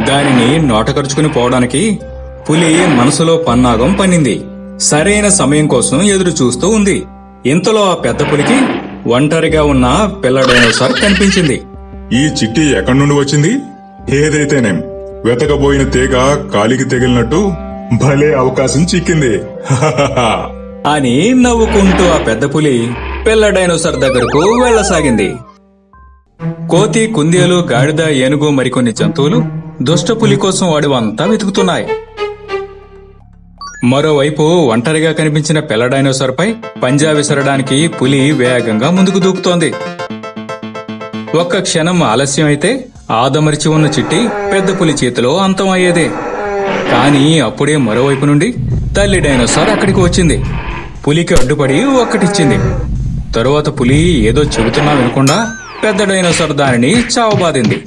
దానిని నోటకరుచుకుని పోవడానికి పులి మనసులో పన్నాగం పన్నింది సరైన సమయం కోసం ఎదురు చూస్తూ ఉంది ఇంతలో ఆ పెద్ద పులికి ఒంటరిగా ఉన్న పిల్ల డైనోసార్ కనిపించింది ఈ చిట్టి ఎక్కడి నుండి వచ్చింది ఏదైతేనేం వెతకబోయిన తీగ కాలికి తెగిలినట్టు భలే అవకాశం చిక్కింది హహహహ. అని నవ్వుకుంటూ ఆ పెద్ద పులి పిల్ల డైనోసార్ దగ్గరకు వెళ్లసాగింది కోతి కుందేలు గాడిద ఏనుగు మరికొన్ని జంతువులు దుష్ట పులి కోసం అడవంతా వెతుకుతున్నాయి మరోవైపు ఒంటరిగా కనిపించిన పిల్ల డైనోసార్ పై పంజా విసరడానికి పులి వేగంగా ముందుకు దూకుతోంది ఒక్క క్షణం ఆలస్యం అయితే ఆదమరిచి ఉన్న చిట్టి పెద్ద పులి చేతిలో అంతం అయ్యేదే కానీ అప్పుడే మరోవైపు నుండి తల్లి డైనోసార్ అక్కడికి వచ్చింది పులికి అడ్డుపడి ఒక్కటిచ్చింది తరువాత పులి ఏదో చెబుతున్నా వినకుండా పెద్ద డైనోసార్ దానిని చావబాదింది